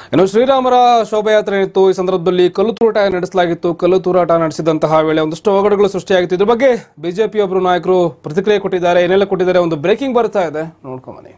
ಇನ್ನು ಶ್ರೀರಾಮರ ಶೋಭಾಯಾತ್ರೆ ಇತ್ತು ಈ ಸಂದರ್ಭದಲ್ಲಿ ಕಲ್ಲು ತೂರಾಟ ನಡೆಸಲಾಗಿತ್ತು ಕಲ್ಲು ತೂರಾಟ ನಡೆಸಿದಂತಹ ವೇಳೆ ಒಂದಷ್ಟು ಅವಘಡಗಳು ಸೃಷ್ಟಿಯಾಗಿತ್ತು ಇದ್ರ ಬಗ್ಗೆ ಬಿಜೆಪಿ ಒಬ್ಬರು ನಾಯಕರು ಪ್ರತಿಕ್ರಿಯೆ ಕೊಟ್ಟಿದ್ದಾರೆ ಏನೆಲ್ಲ ಕೊಟ್ಟಿದ್ದಾರೆ ಒಂದು ಬ್ರೇಕಿಂಗ್ ಬರ್ತಾ ಇದೆ ನೋಡ್ಕೊಂಬನ್ನಿ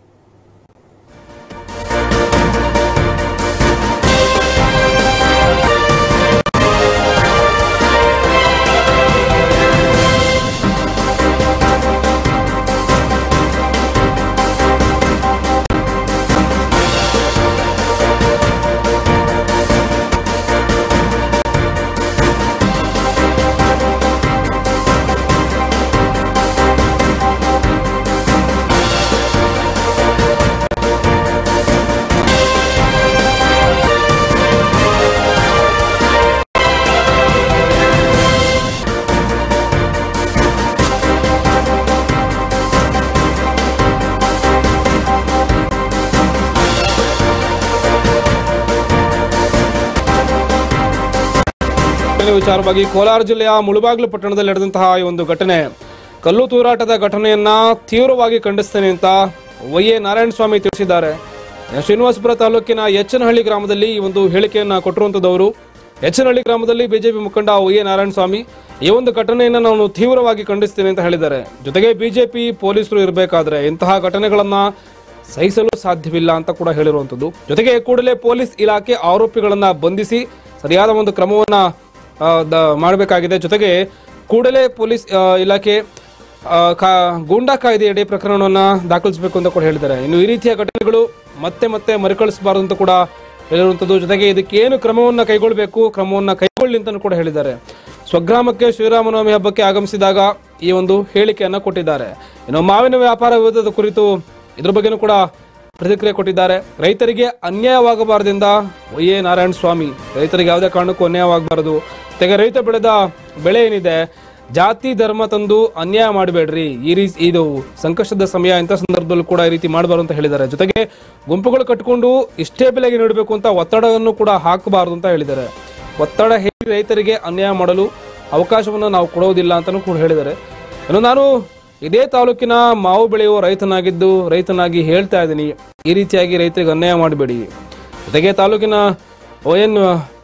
ಘಟನೆ ವಿಚಾರವಾಗಿ ಕೋಲಾರ ಜಿಲ್ಲೆಯ ಮುಳುಬಾಗಿಲು ಪಟ್ಟಣದಲ್ಲಿ ನಡೆದಂತಹ ಈ ಒಂದು ಘಟನೆ ಕಲ್ಲು ತೂರಾಟದ ಘಟನೆಯನ್ನ ತೀವ್ರವಾಗಿ ಖಂಡಿಸ್ತೇನೆ ಅಂತ ವೈ ಎ ನಾರಾಯಣ ಸ್ವಾಮಿ ತಿಳಿಸಿದ್ದಾರೆ ಶ್ರೀನಿವಾಸಪುರ ತಾಲೂಕಿನ ಎಚ್ಚನಹಳ್ಳಿ ಗ್ರಾಮದಲ್ಲಿ ಈ ಒಂದು ಹೇಳಿಕೆಯನ್ನ ಕೊಟ್ಟಿರುವಂತದವರು ಎಚ್ಚನಹಳ್ಳಿ ಗ್ರಾಮದಲ್ಲಿ ಬಿಜೆಪಿ ಮುಖಂಡ ವೈ ಎ ನಾರಾಯಣ ಸ್ವಾಮಿ ಈ ಒಂದು ಘಟನೆಯನ್ನ ನಾನು ತೀವ್ರವಾಗಿ ಖಂಡಿಸ್ತೇನೆ ಅಂತ ಹೇಳಿದ್ದಾರೆ ಜೊತೆಗೆ ಬಿಜೆಪಿ ಪೊಲೀಸರು ಇರಬೇಕಾದ್ರೆ ಇಂತಹ ಘಟನೆಗಳನ್ನ ಸಹಿಸಲು ಸಾಧ್ಯವಿಲ್ಲ ಅಂತ ಕೂಡ ಹೇಳಿರುವಂತದ್ದು ಜೊತೆಗೆ ಕೂಡಲೇ ಪೊಲೀಸ್ ಇಲಾಖೆ ಆರೋಪಿಗಳನ್ನ ಬಂಧಿಸಿ ಸರಿಯಾದ ಒಂದು ಕ್ರಮವನ್ನ ಆ, ದ- ಮಾಡಬೇಕಾಗಿದೆ ಜೊತೆಗೆ ಕೂಡಲೇ ಪೊಲೀಸ್ ಆ, ಇಲಾಖೆ ಆ, ಕಾ- ಗೂಂಡಾ ಕಾಯ್ದೆಯಡಿ ಪ್ರಕರಣವನ್ನ ದಾಖಲಿಸಬೇಕು ಅಂತ ಕೂಡ ಹೇಳಿದ್ದಾರೆ ಇನ್ನು ಈ ರೀತಿಯ ಘಟನೆಗಳು ಮತ್ತೆ ಮತ್ತೆ ಮರುಕಳಿಸಬಾರದು ಅಂತ ಕೂಡ ಹೇಳಿರುವಂತದ್ದು ಜೊತೆಗೆ ಇದಕ್ಕೆ ಏನು ಕ್ರಮವನ್ನ ಕೈಗೊಳ್ಳಬೇಕು ಕ್ರಮವನ್ನ ಕೈಗೊಳ್ಳಿ ಅಂತ ಕೂಡ ಹೇಳಿದ್ದಾರೆ ಸ್ವಗ್ರಾಮಕ್ಕೆ ಶ್ರೀರಾಮನವಮಿ ಹಬ್ಬಕ್ಕೆ ಆಗಮಿಸಿದಾಗ ಈ ಒಂದು ಹೇಳಿಕೆಯನ್ನ ಕೊಟ್ಟಿದ್ದಾರೆ ಇನ್ನು ಮಾವಿನ ವ್ಯಾಪಾರ ವಿರೋಧದ ಕುರಿತು ಇದ್ರ ಬಗ್ಗೆನೂ ಕೂಡ ಪ್ರತಿಕ್ರಿಯೆ ಕೊಟ್ಟಿದ್ದಾರೆ ರೈತರಿಗೆ ಅನ್ಯಾಯವಾಗಬಾರದಿಂದ ವೈ ಎ ನಾರಾಯಣ ಸ್ವಾಮಿ ರೈತರಿಗೆ ಯಾವುದೇ ಕಾರಣಕ್ಕೂ ಅನ್ಯಾಯವಾಗಬಾರದು ಜೊತೆಗೆ ರೈತ ಬೆಳೆದ ಬೆಳೆ ಏನಿದೆ ಜಾತಿ ಧರ್ಮ ತಂದು ಅನ್ಯಾಯ ಮಾಡಬೇಡ್ರಿ ಈ ರೀತಿ ಇದು ಸಂಕಷ್ಟದ ಸಮಯ ಇಂಥ ಸಂದರ್ಭದಲ್ಲೂ ಕೂಡ ಈ ರೀತಿ ಮಾಡಬಾರ್ದು ಅಂತ ಹೇಳಿದ್ದಾರೆ ಜೊತೆಗೆ ಗುಂಪುಗಳು ಕಟ್ಟಿಕೊಂಡು ಇಷ್ಟೇ ಬೆಲೆಗೆ ನೀಡಬೇಕು ಅಂತ ಒತ್ತಡವನ್ನು ಕೂಡ ಹಾಕಬಾರದು ಅಂತ ಹೇಳಿದ್ದಾರೆ ಒತ್ತಡ ಹೇರಿ ರೈತರಿಗೆ ಅನ್ಯಾಯ ಮಾಡಲು ಅವಕಾಶವನ್ನು ನಾವು ಕೊಡೋದಿಲ್ಲ ಅಂತಲೂ ಕೂಡ ಹೇಳಿದ್ದಾರೆ ಇನ್ನು ನಾನು ಇದೇ ತಾಲೂಕಿನ ಮಾವು ಬೆಳೆಯುವ ರೈತನಾಗಿದ್ದು ರೈತನಾಗಿ ಹೇಳ್ತಾ ಇದ್ದೀನಿ ಈ ರೀತಿಯಾಗಿ ರೈತರಿಗೆ ಅನ್ಯಾಯ ಮಾಡಬೇಡಿ ಜೊತೆಗೆ ತಾಲೂಕಿನ ಓಎನ್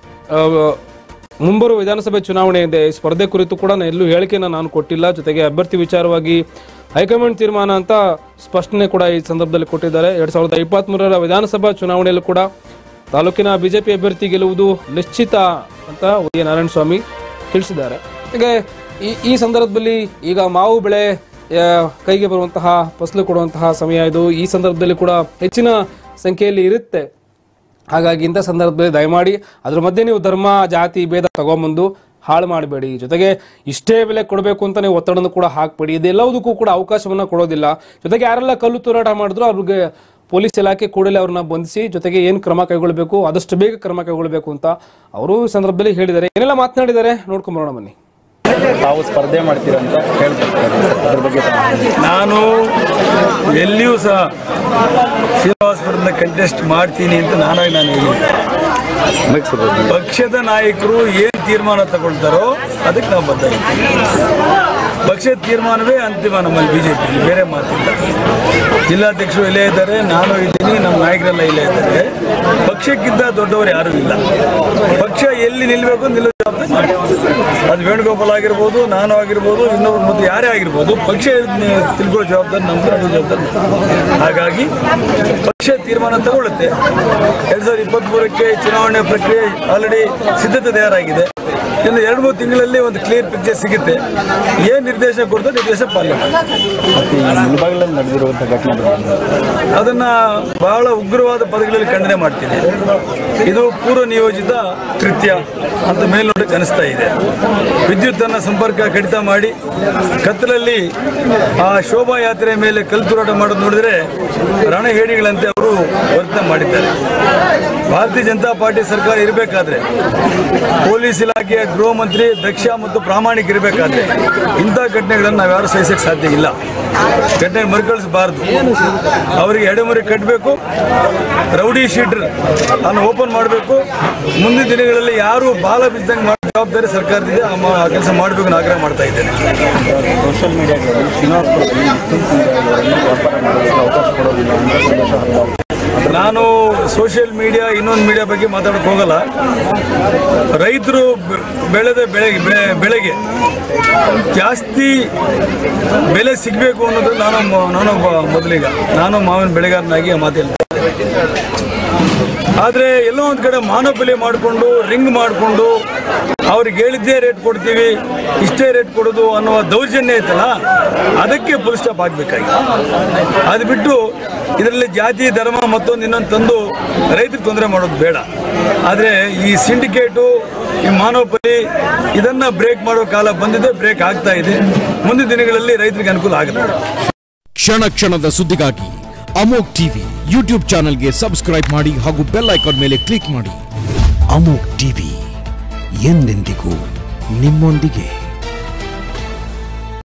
ಮುಂಬರುವ ವಿಧಾನಸಭೆ ಚುನಾವಣೆ ಇದೆ ಈ ಸ್ಪರ್ಧೆ ಕುರಿತು ಕೂಡ ನಾನು ಎಲ್ಲೂ ಹೇಳಿಕೆಯನ್ನು ನಾನು ಕೊಟ್ಟಿಲ್ಲ ಜೊತೆಗೆ ಅಭ್ಯರ್ಥಿ ವಿಚಾರವಾಗಿ ಹೈಕಮಾಂಡ್ ತೀರ್ಮಾನ ಅಂತ ಸ್ಪಷ್ಟನೆ ಕೂಡ ಈ ಸಂದರ್ಭದಲ್ಲಿ ಕೊಟ್ಟಿದ್ದಾರೆ ಎರಡ್ ಸಾವಿರದ ಇಪ್ಪತ್ತ್ ಮೂರರ ವಿಧಾನಸಭಾ ಚುನಾವಣೆಯಲ್ಲೂ ಕೂಡ ತಾಲೂಕಿನ ಬಿಜೆಪಿ ಅಭ್ಯರ್ಥಿ ಗೆಲ್ಲುವುದು ನಿಶ್ಚಿತ ಅಂತ ವೈ ಎ ನಾರಾಯಣ ಸ್ವಾಮಿ ತಿಳಿಸಿದ್ದಾರೆ ಹಾಗೆ ಈ ಈ ಸಂದರ್ಭದಲ್ಲಿ ಈಗ ಮಾವು ಬೆಳೆ ಆ, ಕೈಗೆ ಬರುವಂತಹ ಫಸಲು ಕೊಡುವಂತಹ ಸಮಯ ಇದು ಈ ಸಂದರ್ಭದಲ್ಲಿ ಕೂಡ ಹೆಚ್ಚಿನ ಸಂಖ್ಯೆಯಲ್ಲಿ ಇರುತ್ತೆ ಹಾಗಾಗಿ ಇಂಥ ಸಂದರ್ಭದಲ್ಲಿ ದಯಮಾಡಿ ಅದ್ರ ಮಧ್ಯೆ ನೀವು ಧರ್ಮ ಜಾತಿ ಭೇದ ತಗೊಂಬಂದು ಹಾಳು ಮಾಡಬೇಡಿ ಜೊತೆಗೆ ಇಷ್ಟೇ ಬೆಲೆ ಕೊಡಬೇಕು ಅಂತ ನೀವು ಒತ್ತಡವನ್ನು ಕೂಡ ಹಾಕ್ಬೇಡಿ ಇದೆಲ್ಲದಕ್ಕೂ ಕೂಡ ಅವಕಾಶವನ್ನ ಕೊಡೋದಿಲ್ಲ ಜೊತೆಗೆ ಯಾರೆಲ್ಲ ಕಲ್ಲು ತೂರಾಟ ಮಾಡಿದ್ರು ಅವ್ರಿಗೆ ಪೊಲೀಸ್ ಇಲಾಖೆ ಕೂಡಲೇ ಅವ್ರನ್ನ ಬಂಧಿಸಿ ಜೊತೆಗೆ ಏನು ಕ್ರಮ ಕೈಗೊಳ್ಳಬೇಕು ಆದಷ್ಟು ಬೇಗ ಕ್ರಮ ಕೈಗೊಳ್ಳಬೇಕು ಅಂತ ಅವರು ಈ ಸಂದರ್ಭದಲ್ಲಿ ಹೇಳಿದ್ದಾರೆ ಏನೆಲ್ಲ ಮಾತನಾಡಿದ್ದಾರೆ ನೋಡ್ಕೊಂಡ್ ಬರೋಣ ಬನ್ನಿ ತಾವು ಸ್ಪರ್ಧೆ ಮಾಡ್ತೀರಂತ ಹೇಳ್ತಿರ್ತಾರೆ ಅದ್ರ ಬಗ್ಗೆ ತಾವು- ನಾನು ಎಲ್ಲಿಯೂ ಸಹ ಶ್ರೀನಿವಾಸಪುರದಿಂದ ಕಂಟೆಸ್ಟ್ ಮಾಡ್ತೀನಿ ಅಂತ ನಾನಾಗಿ ನಾನು ಹೇಳಿಲ್ಲ ಪಕ್ಷದ ನಾಯಕರು ಏನು ತೀರ್ಮಾನ ತಗೊಳ್ತಾರೋ ಅದಕ್ಕೆ ನಾವು ಬದ್ಧ ಇದ್ದೀವಿ. ಪಕ್ಷದ ತೀರ್ಮಾನವೇ ಅಂತಿಮ ನಮ್ಮಲ್ಲಿ ಬಿಜೆಪಿ ಬೇರೆ ಮಾತಿಲ್ಲ ಜಿಲ್ಲಾಧ್ಯಕ್ಷರು ಇಲ್ಲೇ ಇದ್ದಾರೆ ನಾನು ಇದ್ದೀನಿ ನಮ್ಮ ನಾಯಕರೆಲ್ಲ ಇಲ್ಲೇ ಇದ್ದಾರೆ ಪಕ್ಷಕ್ಕಿಂತ ದೊಡ್ಡವರು ಯಾರೂ ಇಲ್ಲ ಪಕ್ಷ ಎಲ್ಲಿ ನಿಲ್ಲಬೇಕು ನಿಲ್ಲೋ ಜವಾಬ್ದಾರಿ ನಮ್ದು. ಅದು ವೇಣುಗೋಪಾಲ್ ಆಗಿರ್ಬೋದು ನಾನು ಆಗಿರ್ಬೋದು ಇನ್ನೊಬ್ರು ಮತ್ತು ಯಾರೇ ಆಗಿರ್ಬೋದು ಪಕ್ಷ ತಿಳ್ಕೊಳ್ಳೋ ಜವಾಬ್ದಾರಿ ನಮ್ದು ಅದು ಜವಾಬ್ದಾರಿ ನಮ್ದು. ಹಾಗಾಗಿ ಪಕ್ಷ ತೀರ್ಮಾನ ತಗೊಳ್ಳುತ್ತೆ ಎರಡ್ ಸಾವಿರದ ಇಪ್ಪತ್ತ್ಮೂರಕ್ಕೆ ಚುನಾವಣೆ ಪ್ರಕ್ರಿಯೆ ಆಲ್ರೆಡಿ ಸಿದ್ಧತೆ ತಯಾರಾಗಿದೆ ಇನ್ನು ಎರಡು ಮೂರು ತಿಂಗಳಲ್ಲಿ ಒಂದು ಕ್ಲಿಯರ್ ಪಿಕ್ಚರ್ ಸಿಗುತ್ತೆ ಏನು ನಿರ್ದೇಶನ ಕೊಡ್ತಾರೆ ನಿರ್ದೇಶ ಪಾಲನೆ ಮಾಡ್ತಾರೆ. ಮತ್ತೆ ಈ ಮುಳಬಾಗಿಲಲ್ಲಿ ನಡೆದಿರುವಂಥ ಘಟನೆ ಬಗ್ಗೆ ಅದನ್ನ ಬಹಳ ಉಗ್ರವಾದ ಪದಗಳಲ್ಲಿ ಖಂಡನೆ ಮಾಡ್ತೀನಿ ಇದು ಪೂರ್ವ ನಿಯೋಜಿತ ಕೃತ್ಯ ಅಂತ ಮೇಲ್ನೋಟಕ್ಕೆ ಅನಿಸ್ತಾ ಇದೆ ವಿದ್ಯುತ್ ಅನ್ನ ಸಂಪರ್ಕ ಕಡಿತ ಮಾಡಿ ಕತ್ತಲಲ್ಲಿ ಆ ಶೋಭಾಯಾತ್ರೆ ಮೇಲೆ ಕಲ್ಲು ತೂರಾಟ ಮಾಡೋದು ನೋಡಿದ್ರೆ ರಣಹೇಡಿಗಳಂತೆ ಅವರು ವರ್ತನೆ ಮಾಡಿದ್ದಾರೆ ಭಾರತೀಯ ಜನತಾ ಪಾರ್ಟಿ ಸರ್ಕಾರ ಇರಬೇಕಾದ್ರೆ ಪೊಲೀಸ್ ಇಲಾಖೆಯ ಗೃಹ ಮಂತ್ರಿ ದಕ್ಷ ಮತ್ತು ಪ್ರಾಮಾಣಿಕ ಇರಬೇಕಾದ್ರೆ ಇಂಥ ಘಟನೆಗಳನ್ನು ನಾವು ಯಾರು ಸಹಿಸಕ್ಕೆ ಸಾಧ್ಯ ಇಲ್ಲ ಘಟನೆ ಮರುಕಳಿಸಬಾರದು ಅವರಿಗೆ ಎಡೆಮುರಿ ಕಟ್ಟಬೇಕು ರೌಡಿ ಶೀಟರ್ ಅನ್ನು ಓಪನ್ ಮಾಡಬೇಕು ಮುಂದಿನ ದಿನಗಳಲ್ಲಿ ಯಾರು ಬಾಲ ಬಿದ್ದಂಗೆ ಮಾಡೋ ಜವಾಬ್ದಾರಿ ಸರ್ಕಾರದಿದೆ ಆ ಕೆಲಸ ಮಾಡಬೇಕು ಅಂತ ಆಗ್ರಹ ಮಾಡ್ತಾ ಇದ್ದೇನೆ ಸೋಷಿಯಲ್ ಮೀಡಿಯಾಗಳಲ್ಲಿ ಶ್ರೀನಿವಾಸಪುರದಲ್ಲಿ ಮುಸ್ಲಿಂ ಸಮುದಾಯದವರನ್ನು ವ್ಯಾಪಾರ ಮಾಡೋದಕ್ಕೆ ಅವಕಾಶ ಕೊಡೋದಿಲ್ಲ ಅಂತ ಸಂದೇಶ ಹರಿದಾಡ್ತಿದೆ. ನಾನು ಸೋಷಿಯಲ್ ಮೀಡಿಯಾ ಇನ್ನೊಂದು ಮೀಡಿಯಾ ಬಗ್ಗೆ ಮಾತಾಡೋಕೆ ಹೋಗಲ್ಲ ರೈತರು ಬೆ- ಬೆಳೆದ ಬೆಳೆಗೆ ಬೆ- ಬೆಳೆಗೆ ಜಾಸ್ತಿ ಬೆಲೆ ಸಿಗಬೇಕು ಅನ್ನೋದು ನಾನು ಮ- ನಾನೊಬ್ಬ ಮೊದಲಿಗ ನಾನು ಮಾವಿನ ಬೆಳೆಗಾರನಾಗಿ ಆ ಮಾತು ಹೇಳ್ತೀನಿ ಆದರೆ ಎಲ್ಲೋ ಒಂದು ಕಡೆ ಮಾನೋಪಲಿ ಮಾಡಿಕೊಂಡು ರಿಂಗ್ ಮಾಡಿಕೊಂಡು ಅವ್ರಿಗೆ ಹೇಳಿದ್ದೇ ರೇಟ್ ಕೊಡ್ತೀವಿ ಇಷ್ಟೇ ರೇಟ್ ಕೊಡೋದು ಅನ್ನುವ ದೌರ್ಜನ್ಯ ಐತಲ್ಲ ಅದಕ್ಕೆ ಫುಲ್ ಸ್ಟಾಪ್ ಆಗಬೇಕಾಗಿ ಅದು ಬಿಟ್ಟು ಇದರಲ್ಲಿ ಜಾತಿ ಧರ್ಮ ಮತ್ತೊಂದು ಇನ್ನೊಂದು ತಂದು ರೈತರಿಗೆ ತೊಂದರೆ ಮಾಡೋದು ಬೇಡ ಆದರೆ ಈ ಸಿಂಡಿಕೇಟು ಈ ಮಾನೋಪಲಿ ಇದನ್ನ ಬ್ರೇಕ್ ಮಾಡೋ ಕಾಲ ಬಂದಿದೆ ಬ್ರೇಕ್ ಆಗ್ತಾ ಇದೆ ಮುಂದಿನ ದಿನಗಳಲ್ಲಿ ರೈತರಿಗೆ ಅನುಕೂಲ ಆಗುತ್ತೆ ಕ್ಷಣ ಕ್ಷಣದ ಸುದ್ದಿಗಾಗಿ ಅಮೋಕ್ ಟಿವಿ ಯೂಟ್ಯೂಬ್ ಚಾನೆಲ್ಗೆ ಸಬ್ಸ್ಕ್ರೈಬ್ ಮಾಡಿ ಹಾಗೂ ಬೆಲ್ ಐಕಾನ್ ಮೇಲೆ ಕ್ಲಿಕ್ ಮಾಡಿ ಅಮೋಕ್ ಟಿವಿ ಎಂದೆಂದಿಗೂ ನಿಮ್ಮೊಂದಿಗೆ